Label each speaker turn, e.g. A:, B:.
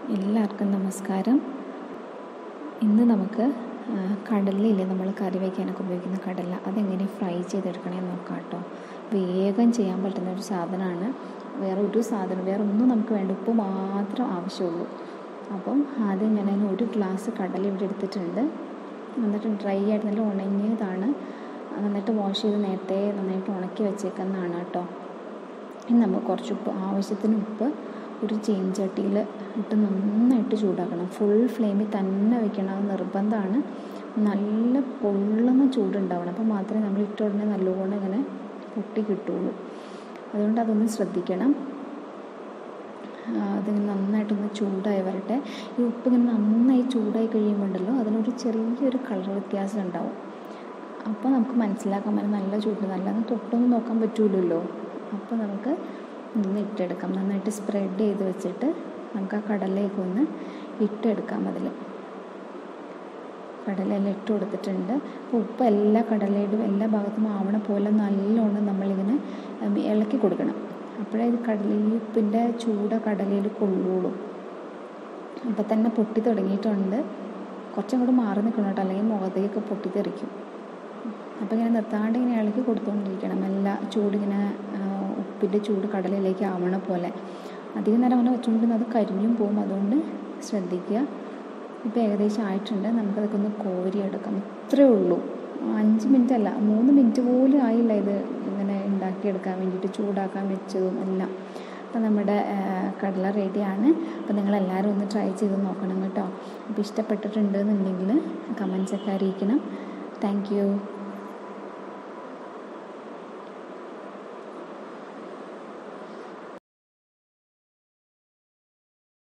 A: എല്ലാവർക്കും നമസ്കാരം ഇന്ന് നമുക്ക് ആ, കടലയില്ലേ നമ്മൾ കറി വയ്ക്കാനൊക്കെ ഉപയോഗിക്കുന്ന കടല അതെങ്ങനെ ഫ്രൈ ചെയ്തെടുക്കണമെന്ന് നോക്കാം കേട്ടോ വേഗം ചെയ്യാൻ പറ്റുന്ന ഒരു സാധനമാണ് വേറെ ഒരു സാധനം വേറെ ഒന്നും നമുക്ക് വേണ്ട ഉപ്പ് മാത്രം ആവശ്യമുള്ളൂ അപ്പം ആദ്യം ഞാൻ അതിന് ഒരു ഗ്ലാസ് കടല ഇവിടെ എടുത്തിട്ടുണ്ട് എന്നിട്ട് ഡ്രൈ ആയിട്ട് നല്ല ഉണങ്ങിയതാണ് നന്നായിട്ട് വാഷ് ചെയ്ത് നേരത്തെ നന്നായിട്ട് ഉണക്കി വെച്ചേക്കുന്നതാണ് കേട്ടോ ഇനി നമുക്ക് കുറച്ച് ഉപ്പ് ആവശ്യത്തിന് ഉപ്പ് ഒരു ചീൻചട്ടിയിൽ ഇട്ട് നന്നായിട്ട് ചൂടാക്കണം ഫുൾ ഫ്ലെയിമിൽ തന്നെ വെക്കണം അത് നിർബന്ധമാണ് നല്ല പൊള്ളുന്ന ചൂടുണ്ടാവണം അപ്പോൾ മാത്രമേ നമ്മൾ ഇട്ട ഉടനെ നല്ലോണം ഇങ്ങനെ പൊട്ടി കിട്ടുള്ളൂ അതുകൊണ്ട് അതൊന്ന് ശ്രദ്ധിക്കണം ആ, അതിങ്ങനെ നന്നായിട്ടൊന്ന് ചൂടായി വരട്ടെ ഈ ഉപ്പ് ഇങ്ങനെ നന്നായി ചൂടായി കഴിയുമ്പോണ്ടല്ലോ അതിനൊരു ചെറിയൊരു കളർ വ്യത്യാസം ഉണ്ടാവും അപ്പോൾ നമുക്ക് മനസ്സിലാക്കാൻ പറ്റും നല്ല ചൂട് അല്ലാതെ തൊട്ടൊന്നും നോക്കാൻ പറ്റൂലല്ലോ അപ്പോൾ നമുക്ക് ഒന്ന് ഇട്ടെടുക്കാം നന്നായിട്ട് സ്പ്രെഡ് ചെയ്ത് വെച്ചിട്ട് നമുക്ക് ആ കടലയൊക്കെ ഒന്ന് ഇട്ടെടുക്കാം അതിൽ കടലയെല്ലാം ഇട്ട് കൊടുത്തിട്ടുണ്ട് അപ്പോൾ ഉപ്പ് എല്ലാ കടലയുടെയും എല്ലാ ഭാഗത്തും ആവണ പോലെ നല്ലോണം നമ്മളിങ്ങനെ ഉം, ഇളക്കി കൊടുക്കണം അപ്പോഴേ ഇത് കടല ഈ ഉപ്പിൻ്റെ ചൂട് കടലയിൽ കൊള്ളുള്ളൂ അപ്പം തന്നെ പൊട്ടി തുടങ്ങിയിട്ടുണ്ട് കുറച്ചും കൂടെ മാറി നിൽക്കണം കേട്ടോ അല്ലെങ്കിൽ മുഖത്തേക്കൊക്കെ പൊട്ടിത്തെറിക്കും അപ്പോൾ ഇങ്ങനെ നിർത്താണ്ട് ഇങ്ങനെ ഇളക്കി കൊടുത്തുകൊണ്ടിരിക്കണം എല്ലാ ചൂടിങ്ങനെ ആ, ഉപ്പിൻ്റെ ചൂട് കടലിലേക്ക് ആവണ പോലെ അധികം നേരം അങ്ങനെ വെച്ചുകൊണ്ടിരുന്നത് അത് കരിഞ്ഞും പോകും അതുകൊണ്ട് ശ്രദ്ധിക്കുക ഇപ്പോൾ ഏകദേശം ആയിട്ടുണ്ട് നമുക്കതൊക്കെ ഒന്ന് കോരിയെടുക്കാം ഇത്രയേ ഉള്ളൂ അഞ്ച് മിനിറ്റ് അല്ല മൂന്ന് മിനിറ്റ് പോലും ആയില്ല ഇത് ഇങ്ങനെ ഉണ്ടാക്കിയെടുക്കാൻ വേണ്ടിയിട്ട് ചൂടാക്കാൻ വെച്ചതും എല്ലാം അപ്പോൾ നമ്മുടെ ആ, കടല റെഡിയാണ് അപ്പോൾ നിങ്ങളെല്ലാവരും ഒന്ന് ട്രൈ ചെയ്ത് നോക്കണം കേട്ടോ അപ്പോൾ ഇഷ്ടപ്പെട്ടിട്ടുണ്ട് എന്നുണ്ടെങ്കിൽ കമൻസൊക്കെ അറിയിക്കണം താങ്ക് യു